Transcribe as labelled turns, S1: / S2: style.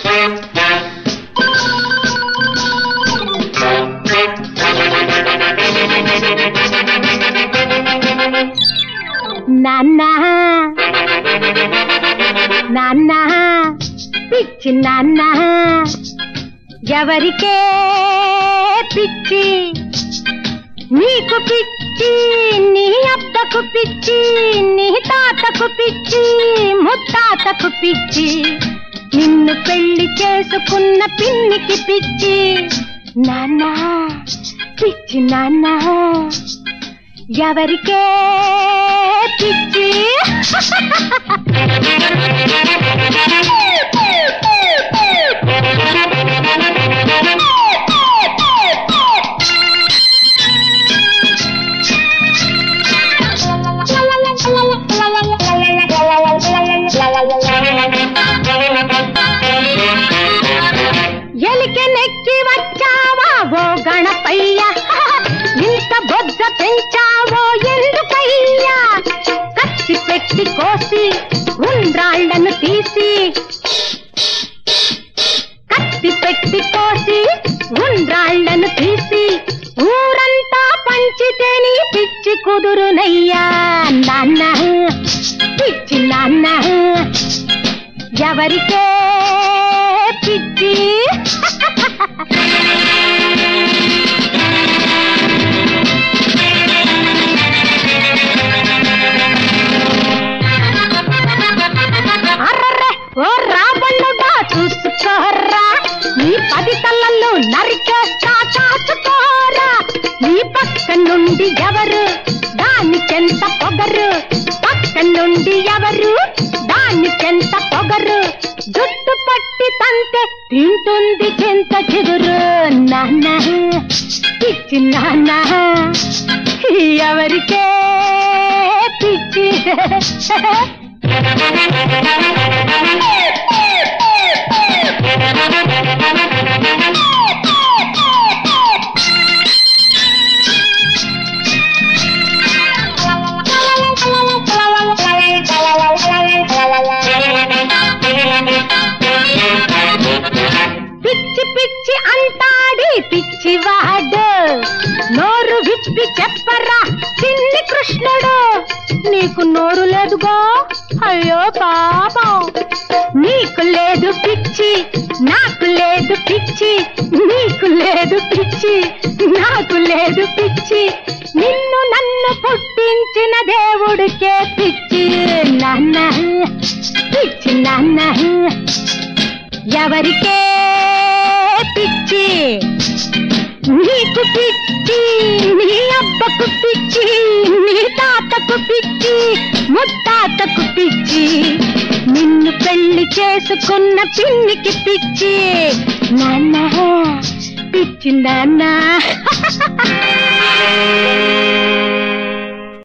S1: నాన్న నాన్న పిచ్చి నాన్న ఎవరికే పిచ్చి నీకు పిచ్చి నీ అబ్బకు పిచ్చి నీ తాతకు పిచ్చి ముత్తాతకు పిచ్చి నిన్ను పెళ్లి చేసుకున్న పిన్నికి పిచ్చి నాన్న పిచ్చి నాన్న ఎవరికే పిచ్చి ఎలికి నెక్కి వచ్చావా ఓ గణపయ్య ఇంత బొజ్జ పెంచావో ఎందుకయ్యా కత్తి పెట్టి కోసి ఉండ్రాళ్లను తీసి కత్తి పెట్టి కోసి ఉండ్రాళ్లను తీసి ఊరంతా పంచితేని పిచ్చి కుదురునయ్యా నాన్న పిచ్చి నాన్న ఎవరికే పిచ్చి అర్రర్రే, ఓ రావణుడా చూసుకోరా నీ పది తలలు నరికేస్తా కాచుకోరా నీ పక్క నుండి ఎవరు దానికెంత పొగరు పక్క నుండి ఎవరు దానికెంత పొగరు జుట్టు పట్టి తంతే తింటుంది చింత చిగురు నాన్న పిచ్చి నాన్న ఎవరికే పిచ్చి పిచ్చి పిచ్చి అంటాడి పిచ్చివాడు నోరు విప్పి చెప్పరా చిన్ని కృష్ణుడు నీకు నోరు లేదుగా అయ్యో పాపం నీకు లేదు పిచ్చి నాకు లేదు పిచ్చి నీకు లేదు పిచ్చి నాకు లేదు పిచ్చి నిన్ను నన్ను పుట్టించిన దేవుడికే పిచ్చి నాన్న పిచ్చి నాన్న ఎవరికే పిచ్చి నీకు పిచ్చి నీ అబ్బకు పిచ్చి నీ తాతకు పిచ్చి ముత్తాతకు పిచ్చి నిన్ను పెళ్లి చేసుకున్న పిన్నికి పిచ్చి నాన్న పిచ్చి నాన్న